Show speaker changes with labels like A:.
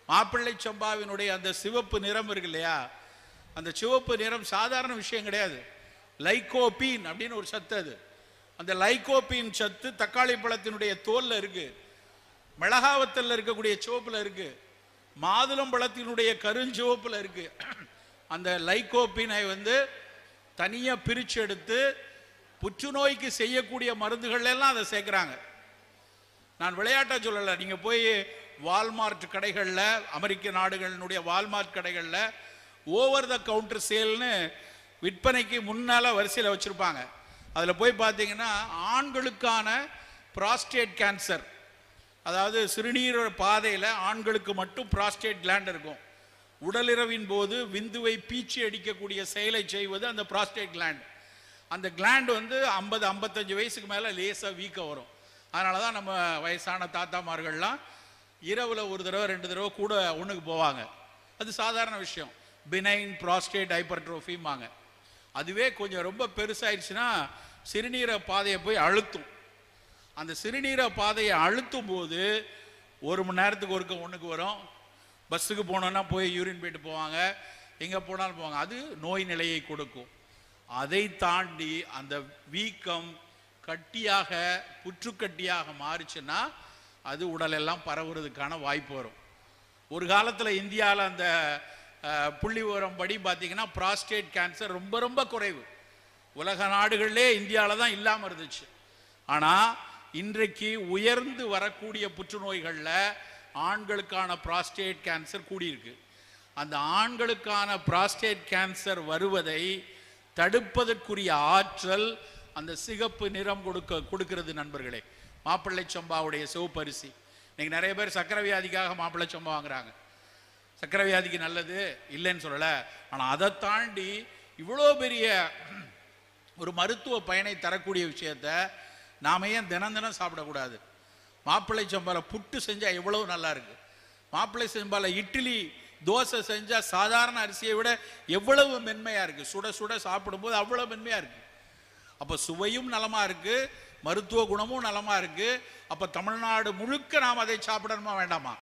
A: மாப்பிள்ளை சம்பாவினுடைய அந்த சிவப்பு நிறம் இருக்கு இல்லையா அந்த சிவப்பு நிறம் சாதாரண விஷயம் கிடையாது லைகோபீன் அப்படின்னு ஒரு சத்து அது அந்த லைகோபீன் சத்து தக்காளி பழத்தினுடைய தோல்ல இருக்கு மிளகாவத்தல்ல இருக்கக்கூடிய சிவப்புல இருக்கு மாதுளம் பழத்தினுடைய கருஞ்சிவப்புல இருக்கு அந்த லைகோபீனை வந்து தனியா பிரிச்சு எடுத்து புற்றுநோய்க்கு செய்யக்கூடிய மருந்துகள் எல்லாம் அதை சேர்க்குறாங்க நான் விளையாட்டா சொல்லலை நீங்க போய் வால்மார்ட் கடைகளில் அமெரிக்க நாடுகளினுடைய வால்மார்ட் கடைகளில் ஓவர் த கவுண்டர் சேல்னு விற்பனைக்கு முன்னால வரிசையில் வச்சிருப்பாங்க அதில் போய் பார்த்தீங்கன்னா ஆண்களுக்கான புராஸ்டேட் கேன்சர் அதாவது சிறுநீர் பாதையில் ஆண்களுக்கு மட்டும் புராஸ்டேட் கிளாண்ட் இருக்கும் உடலிரவின் போது விந்துவை பீச்சி அடிக்கக்கூடிய செயலை செய்வது அந்த புராஸ்டேட் கிளாண்ட் அந்த கிளாண்ட் வந்து ஐம்பது ஐம்பத்தஞ்சு வயசுக்கு மேலே லேசாக வீக்கம் வரும் அதனால தான் நம்ம வயசான தாத்தாமார்கள்லாம் இரவில் ஒரு தடவை ரெண்டு தடவை கூட ஒன்றுக்கு போவாங்க அது சாதாரண விஷயம் பினைன் ப்ராஸ்டேட் ஹைப்பர்ட்ரோஃபிம்பாங்க அதுவே கொஞ்சம் ரொம்ப பெருசாயிடுச்சுன்னா சிறுநீர பாதையை போய் அழுத்தும் அந்த சிறுநீர பாதையை அழுத்தும் போது ஒரு மணி நேரத்துக்கு ஒருக்க ஒன்றுக்கு வரும் பஸ்ஸுக்கு போனோன்னா போய் யூரின் போயிட்டு போவாங்க எங்கே போனாலும் போவாங்க அது நோய் நிலையை கொடுக்கும் அதை தாண்டி அந்த வீக்கம் கட்டியாக புற்றுக்கட்டியாக மாறுச்சுன்னா அது உடலெல்லாம் பரவுறதுக்கான வாய்ப்பு வரும் ஒரு காலத்தில் இந்தியாவில் அந்த அஹ், புள்ளி விவரம் படி பார்த்தீங்கன்னா ப்ராஸ்டேட் கேன்சர் ரொம்ப ரொம்ப குறைவு உலக நாடுகளிலே இந்தியாவில் தான் இல்லாமல் இருந்துச்சு ஆனால் இன்றைக்கு உயர்ந்து வரக்கூடிய புற்றுநோய்களில் ஆண்களுக்கான ப்ராஸ்டேட் கேன்சர் கூடியிருக்கு அந்த ஆண்களுக்கான ப்ராஸ்டேட் கேன்சர் வருவதை தடுப்பதற்குரிய ஆற்றல் அந்த சிகப்பு நிறம் கொடுக்க கொடுக்கிறது நண்பர்களே மாப்பிள்ளை சம்பாவுடைய சிவப்பரிசி இன்னைக்கு நிறைய பேர் சக்கரை வியாதிக்காக மாப்பிள்ளை சம்பா வாங்குறாங்க சக்கரை வியாதிக்கு நல்லது இல்லைன்னு சொல்லலை ஆனால் அதை தாண்டி இவ்வளோ பெரிய ஒரு மருத்துவ பயனை தரக்கூடிய விஷயத்த நாம ஏன் தினம் தினம் சாப்பிடக்கூடாது மாப்பிள்ளை சம்பால புட்டு செஞ்சால் எவ்வளவு நல்லா இருக்கு மாப்பிள்ளை சம்பால இட்லி தோசை செஞ்சால் சாதாரண அரிசியை விட எவ்வளவு மென்மையாக இருக்கு சுட சுட சாப்பிடும்போது அவ்வளோ மென்மையாக இருக்கு அப்போ சுவையும் நலமா இருக்கு மருத்துவ குணமும் நலமா இருக்கு அப்போ தமிழ்நாடு முழுக்க நாம் அதை சாப்பிடணுமா வேண்டாமா